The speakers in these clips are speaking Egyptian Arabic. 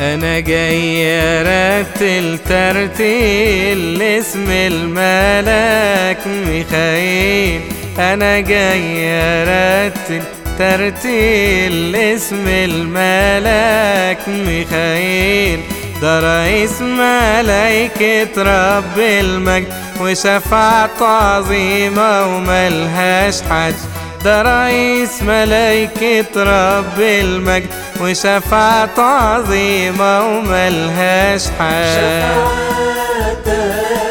انا جاي ارتل ترتيل اسم الملاك ميخائيل انا جاي ارتل ترتيل اسم الملاك ميخائيل ده رئيس ملايكة رب المجد وشفاعته عظيمة وملهاش حد ده رئيس ملايكة رب المجد وشفاعته عظيمة وملهاش حد شفاعتك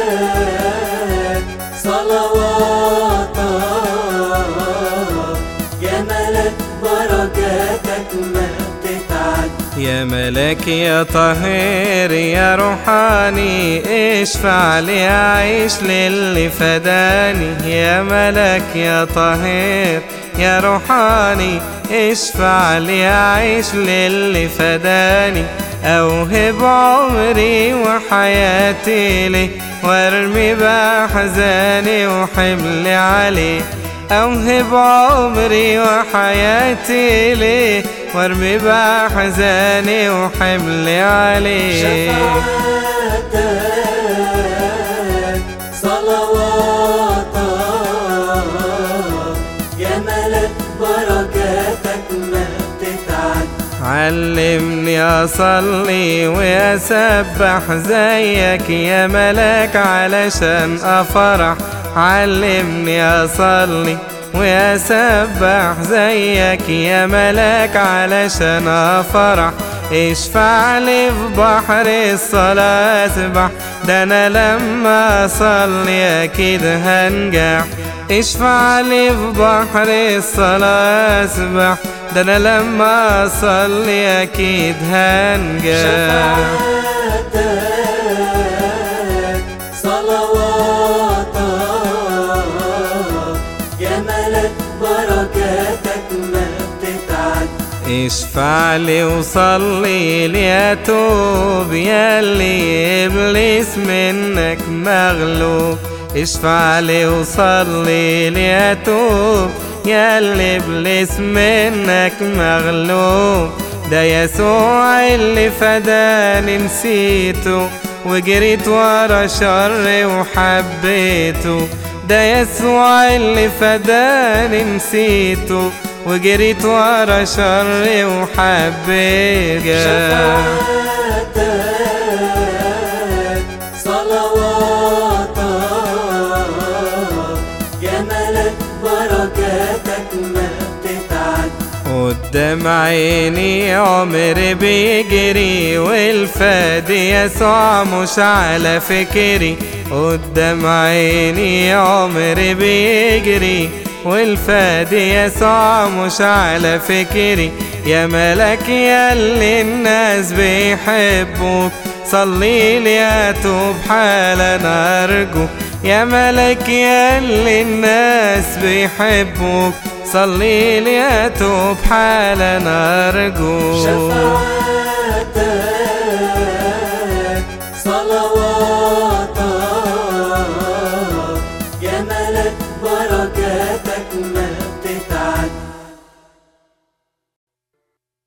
صلواتك جمالك بركاتك ما بتتعد يا ملاك يا طاهر يا روحاني اشفع لي اعيش للي فداني يا ملاك يا طاهر يا روحاني اشفع لي اعيش للي فداني اوهب عمري وحياتي ليه وارمي باحزاني وحملي عليه اوهب عمري وحياتي ليه وارمي باحزاني وحملي عليه شفاعتك صلواتك جمالك بركاتك ما بتتعد علمني اصلي واسبح زيك يا ملاك علشان افرح علمني اصلي واسبح زيك يا ملاك علشان افرح اشفع لي في بحر الصلاة اسبح ده انا لما اصلي اكيد هنجح اشفع لي في بحر الصلاة اسبح ده انا لما اصلي اكيد هنجح شفاعتك صلواتك جمالك بركاتك ما بتتعد اشفع لي وصلي لي اتوب يا اللي ابليس منك مغلوب اشفع لي وصلي لي اتوب يا اللي ابليس منك مغلوب ده يسوع اللي فداني نسيته وجريت ورا شر وحبيته ده يسوع اللي فداني نسيته وجريت ورا شر وحبيته شفاعتك صلواتك جمالك بركاتك ما بتتعد قدام عيني عمري بيجري والفادي يسوع مش على فكري قدام عيني عمري بيجري والفادي يسوع مش على فكري يا ملك يا اللي الناس بيحبوك صلي لي اتوب حالا ارجو يا ملك يا اللي الناس بيحبوك صلي لي اتوب حالا ارجو شفاعتك